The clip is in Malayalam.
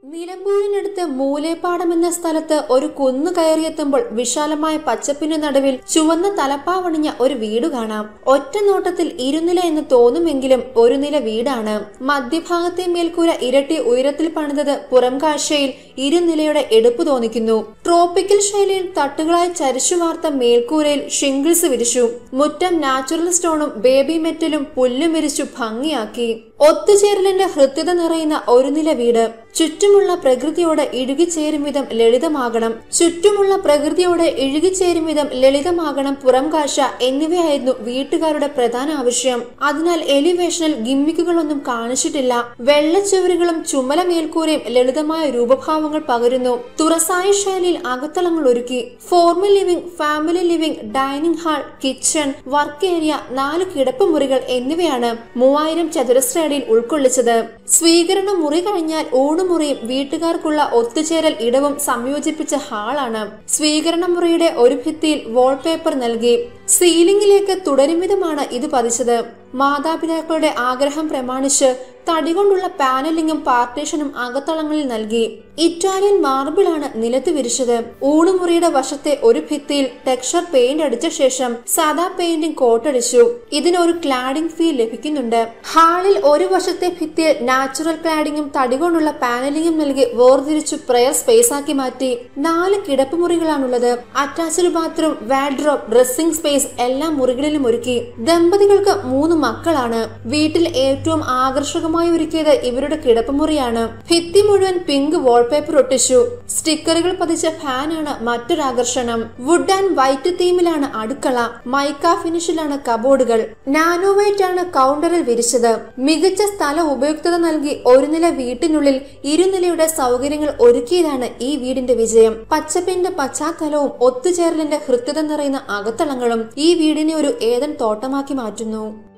നിലമ്പൂരിനടുത്ത് മൂലേപ്പാടം എന്ന സ്ഥലത്ത് ഒരു കുന്നു കയറിയെത്തുമ്പോൾ വിശാലമായ പച്ചപ്പിന് നടുവിൽ ചുവന്ന തലപ്പാവണിഞ്ഞ ഒരു വീട് കാണാം ഒറ്റ നോട്ടത്തിൽ ഇരുനില എന്ന് തോന്നുമെങ്കിലും ഒരു നില വീടാണ് മധ്യഭാഗത്തെ മേൽക്കൂര ഇരട്ടി ഉയരത്തിൽ പണിതത് പുറം കാഴ്ചയിൽ ഇരുനിലയുടെ എടുപ്പ് തോന്നിക്കുന്നു ട്രോപ്പിക്കൽ ശൈലിയിൽ തട്ടുകളായി ചരിച്ചു വാർത്ത മേൽക്കൂരയിൽ ഷിംഗിൾസ് വിരിച്ചു മുറ്റം നാച്ചുറൽ സ്റ്റോണും ബേബി മെറ്റലും പുല്ലും വിരിച്ചു ഭംഗിയാക്കി ഒത്തുചേരലിന്റെ ഹൃദ്യത നിറയുന്ന ഒരു നില വീട് ചുറ്റുമുള്ള പ്രകൃതിയോട് ഇഴുകിച്ചേരും വിധം ലളിതമാകണം ചുറ്റുമുള്ള പ്രകൃതിയോട് ഇഴുകിച്ചേരും വിധം ലളിതമാകണം പുറം കാഴ്ച എന്നിവയായിരുന്നു വീട്ടുകാരുടെ പ്രധാന ആവശ്യം അതിനാൽ എലിവേഷനിൽ ഗിമ്മിക്കുകളൊന്നും കാണിച്ചിട്ടില്ല വെള്ളച്ചുവരുകളും ചുമല മേൽക്കൂരയും ലളിതമായ രൂപഭാവങ്ങൾ പകരുന്നു തുറസായ ശൈലിയിൽ അകത്തളങ്ങൾ ഒരുക്കി formal living family living dining hall kitchen work area നാല് കിടപ്പുമുറികൾ എന്നിവയാണ് മൂവായിരം ചതുരശ്ര അടിയിൽ ഉൾക്കൊള്ളിച്ചത് സ്വീകരണ മുറി കഴിഞ്ഞാൽ ഊണുമുറിയും വീട്ടുകാർക്കുള്ള ഒത്തുചേരൽ ഇടവും സംയോജിപ്പിച്ച ഹാളാണ് സ്വീകരണ മുറിയുടെ ഒരു ഭിത്തിയിൽ വാൾപേപ്പർ നൽകി സീലിംഗിലേക്ക് തുടരും വിധമാണ് ഇത് പതിച്ചത് മാതാപിതാക്കളുടെ ആഗ്രഹം പ്രമാണിച്ച് തടികൊണ്ടുള്ള പാനലിംഗും പാർട്ടീഷനും അകത്തളങ്ങളിൽ നൽകി ഇറ്റാലിയൻ മാർബിളാണ് നിലത്ത് വിരിച്ചത് ഊണുമുറിയുടെ വശത്തെ ഒരു ഭിത്തിയിൽ ടെക്സ്ചർ പെയിന്റ് അടിച്ച ശേഷം സാദാ പെയിന്റിംഗ് കോട്ടടിച്ചു ഇതിനൊരു ക്ലാഡിംഗ് ഫീൽ ലഭിക്കുന്നുണ്ട് ഹാളിൽ ഒരു വശത്തെ ഭിത്തിയിൽ നാച്ചുറൽ ക്ലാഡിംഗും തടികൊണ്ടുള്ള പാനലിംഗും നൽകി വേർതിരിച്ചു പ്രയർ സ്പേസ് ആക്കി മാറ്റി നാല് കിടപ്പുമുറികളാണുള്ളത് attached bathroom wardrobe dressing space എല്ലാ മുറികളിലും ഒരുക്കി ദമ്പതികൾക്ക് മൂന്ന് മക്കളാണ് വീട്ടിൽ ഏറ്റവും ആകർഷകമായി ഒരുക്കിയത് ഇവരുടെ കിടപ്പുമുറിയാണ് ഭിത്തി മുഴുവൻ പിങ്ക് വാൾപേപ്പർ ഒട്ടിച്ചു സ്റ്റിക്കറുകൾ പതിച്ച ഫാനാണ് മറ്റൊരു ആകർഷണം വുഡ് ആൻഡ് വൈറ്റ് തീമിലാണ് അടുക്കള മൈക്ക ഫിനിഷിലാണ് കബോർഡുകൾ നാനോ വൈറ്റ് ആണ് കൗണ്ടറിൽ വിരിച്ചത് മികച്ച സ്ഥല ഉപയുക്തത നൽകി ഒരു നില വീട്ടിനുള്ളിൽ ഇരുനിലയുടെ സൗകര്യങ്ങൾ ഒരുക്കിയതാണ് ഈ വീടിന്റെ വിജയം പച്ചപ്പിന്റെ പശ്ചാത്തലവും ഒത്തുചേരലിന്റെ ഹൃദ്യത നിറയുന്ന അകത്തളങ്ങളും ഈ വീടിനെ ഒരു ഏതൻ തോട്ടമാക്കി മാറ്റുന്നു